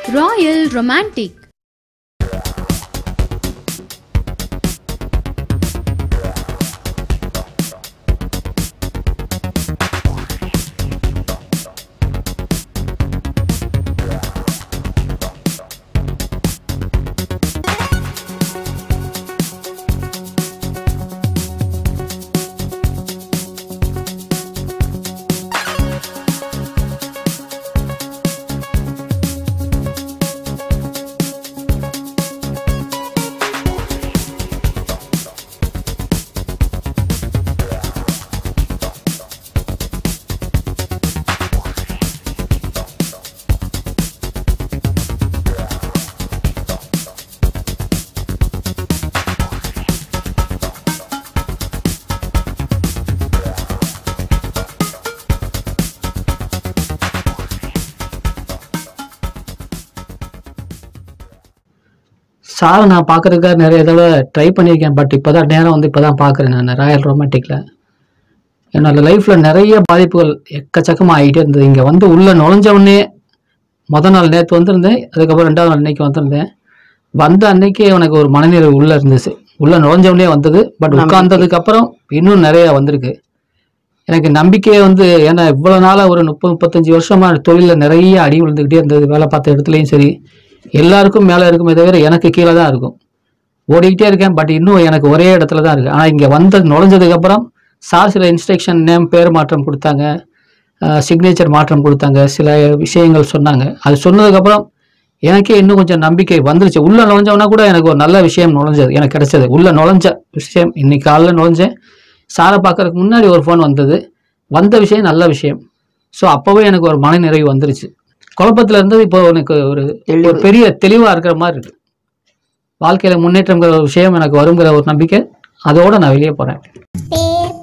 Royal Romantic. சாரை நான் பார்க்கறதுக்காக நிறைய தடவை ட்ரை பண்ணியிருக்கேன் பட் இப்போ தான் நேரம் வந்து இப்போ தான் பார்க்குறேன் நான் ராயல் ரொமாட்டிக்கில் என்னோட லைஃப்பில் நிறைய பாதிப்புகள் எக்கச்சக்கமாக ஆகிட்டே இருந்தது இங்கே வந்து உள்ளே நுழைஞ்ச உடனே முத நாள் நேற்று வந்திருந்தேன் அதுக்கப்புறம் ரெண்டாவது நாள் இன்னைக்கு வந்திருந்தேன் வந்த அன்னைக்கே எனக்கு ஒரு மனநிறைவு உள்ளே இருந்துச்சு உள்ளே நுழைஞ்ச உடனே வந்தது பட் உட்கார்ந்ததுக்கு அப்புறம் இன்னும் நிறைய வந்திருக்கு எனக்கு நம்பிக்கையே வந்து ஏன்னா இவ்வளோ நாளாக ஒரு முப்பது முப்பத்தஞ்சு வருஷமா தொழிலில் நிறைய அடி விழுந்துக்கிட்டே இருந்தது வேலை பார்த்த இடத்துலையும் சரி எல்லாருக்கும் மேலே இருக்குமே தவிர எனக்கு கீழே தான் இருக்கும் ஓடிக்கிட்டே இருக்கேன் பட் இன்னும் எனக்கு ஒரே இடத்துல தான் இருக்கு ஆனால் இங்கே வந்த நுழைஞ்சதுக்கு அப்புறம் சார் சில இன்ஸ்ட்ரக்ஷன் நேம் பேர் மாற்றம் கொடுத்தாங்க சிக்னேச்சர் மாற்றம் கொடுத்தாங்க சில விஷயங்கள் சொன்னாங்க அது சொன்னதுக்கப்புறம் எனக்கே இன்னும் கொஞ்சம் நம்பிக்கை வந்துருச்சு உள்ள நுழைஞ்சவனா கூட எனக்கு ஒரு நல்ல விஷயம் நுழைஞ்சது எனக்கு கிடைச்சது உள்ள நுழைஞ்ச விஷயம் இன்னைக்கு காலைல நுழைஞ்சேன் சாரை பார்க்கறதுக்கு முன்னாடி ஒரு ஃபோன் வந்தது வந்த விஷயம் நல்ல விஷயம் ஸோ அப்போவே எனக்கு ஒரு மன நிறைவு வந்துருச்சு குழப்பத்துல இருந்தது இப்போ எனக்கு ஒரு ஒரு பெரிய தெளிவா இருக்கிற மாதிரி இருக்கு வாழ்க்கையில முன்னேற்றங்கிற ஒரு விஷயம் எனக்கு வருங்கிற ஒரு நம்பிக்கை அதோட நான் வெளியே போறேன் பேர்